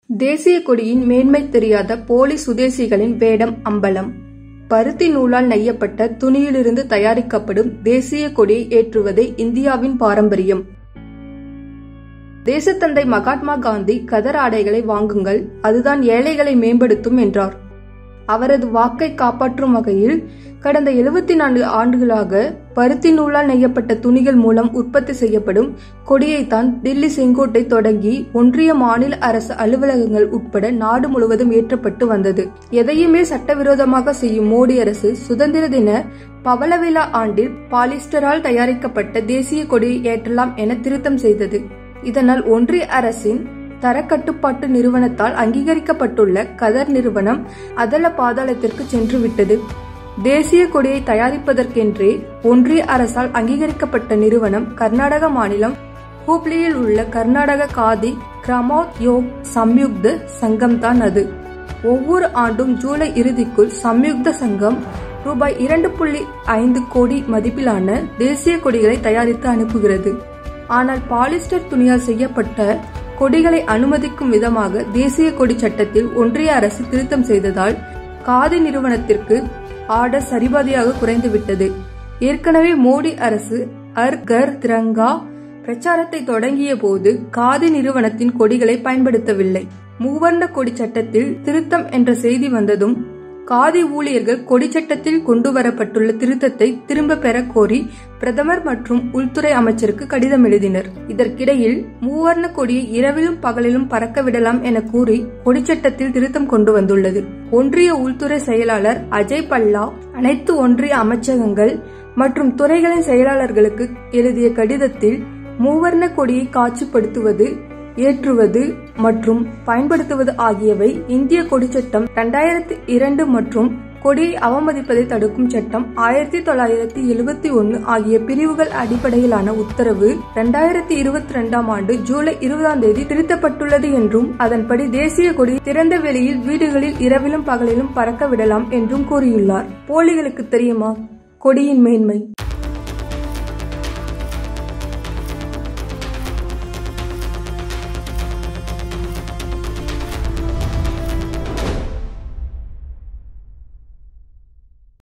தேசிய கொடியின் மேன்மை தெரியாத போலி சுதேசிகளின் வேடம் அம்பலம் பருத்தி நூலால் நெய்யப்பட்ட துணியிலிருந்து தயாரிக்கப்படும் தேசிய கொடியை ஏற்றுவதே இந்தியாவின் பாரம்பரியம் தேசத்தந்தை மகாத்மா காந்தி கதர் ஆடைகளை வாங்குங்கள் அதுதான் ஏழைகளை மேம்படுத்தும் என்றார் அவரது வாக்கை காப்பாற்றும் வகையில் கடந்த எழுபத்தி நான்கு ஆண்டுகளாக பருத்தி நூலால் நெய்யப்பட்ட துணிகள் மூலம் உற்பத்தி செய்யப்படும் கொடியைத்தான் தில்லி செங்கோட்டை தொடங்கி ஒன்றிய மாநில அரசு அலுவலகங்கள் உட்பட நாடு முழுவதும் ஏற்றப்பட்டு வந்தது எதையுமே சட்டவிரோதமாக செய்யும் மோடி அரசு சுதந்திர தின பவள விழா ஆண்டில் பாலிஸ்டரால் தயாரிக்கப்பட்ட தேசிய கொடியை ஏற்றலாம் என திருத்தம் செய்தது இதனால் ஒன்றிய அரசின் தரக்கட்டுப்பாட்டு நிறுவனத்தால் அங்கீகரிக்கப்பட்டுள்ள கதர் நிறுவனம் அதல பாதாளத்திற்கு சென்று விட்டது தேசிய கொடியை தயாரிப்பதற்கென்றே ஒன்றிய அரசால் அங்கீகரிக்கப்பட்ட நிறுவனம் கர்நாடக மாநிலம் ஹூப்ளியில் உள்ள கர்நாடக காதி கிராமோத்யோக் சம்யுக்த சங்கம் தான் அது ஒவ்வொரு ஆண்டும் ஜூலை இறுதிக்குள் சம்யுக்த சங்கம் ரூபாய் இரண்டு புள்ளி ஐந்து கோடி மதிப்பிலான தேசிய கொடிகளை தயாரித்து அனுப்புகிறது ஆனால் பாலிஸ்டர் துணியால் செய்யப்பட்ட கொடிகளை அனுமதிக்கும் விதமாக தேசிய கொடி சட்டத்தில் ஒன்றிய அரசு திருத்தம் செய்ததால் காதி நிறுவனத்திற்கு ஆர்டர் சரிபாதியாக குறைந்துவிட்டது ஏற்கனவே மோடி அரசு அர் கர் திரங்கா பிரச்சாரத்தை தொடங்கிய போது காதி நிறுவனத்தின் கொடிகளை பயன்படுத்தவில்லை மூவர்ண கொடி சட்டத்தில் திருத்தம் என்ற செய்தி வந்ததும் காதி ஊழியர்கள் கொடி சட்டத்தில் கொண்டு வரப்பட்டுள்ள திருத்தத்தை திரும்ப பெற கோரி பிரதமர் மற்றும் உள்துறை அமைச்சருக்கு கடிதம் எழுதினர் இதற்கிடையில் மூவர்ண கொடியை இரவிலும் பகலிலும் பறக்க விடலாம் என கூறி கொடிச்சட்டத்தில் திருத்தம் கொண்டு வந்துள்ளது ஒன்றிய உள்துறை செயலாளர் அஜய் பல்லா அனைத்து ஒன்றிய அமைச்சகங்கள் மற்றும் துறைகளின் செயலாளர்களுக்கு எழுதிய கடிதத்தில் மூவர்ண கொடியை காட்சிப்படுத்துவது ஏற்றுவது மற்றும் பயன்படுத்துவது ஆகியவை இந்திய கொடிச்சட்டம் இரண்டாயிரத்தி இரண்டு மற்றும் கொடியை அவமதிப்பதை தடுக்கும் சட்டம் ஆயிரத்தி தொள்ளாயிரத்தி எழுபத்தி ஒன்னு ஆகிய பிரிவுகள் அடிப்படையிலான உத்தரவு இரண்டாயிரத்தி இருபத்தி ரெண்டாம் ஆண்டு ஜூலை இருபதாம் தேதி திருத்தப்பட்டுள்ளது என்றும் அதன்படி தேசிய கொடி திறந்த வெளியில் வீடுகளில் இரவிலும் பகலிலும் பறக்க விடலாம் என்றும் கூறியுள்ளார் போலிகளுக்கு தெரியுமா கொடியின் மேன்மை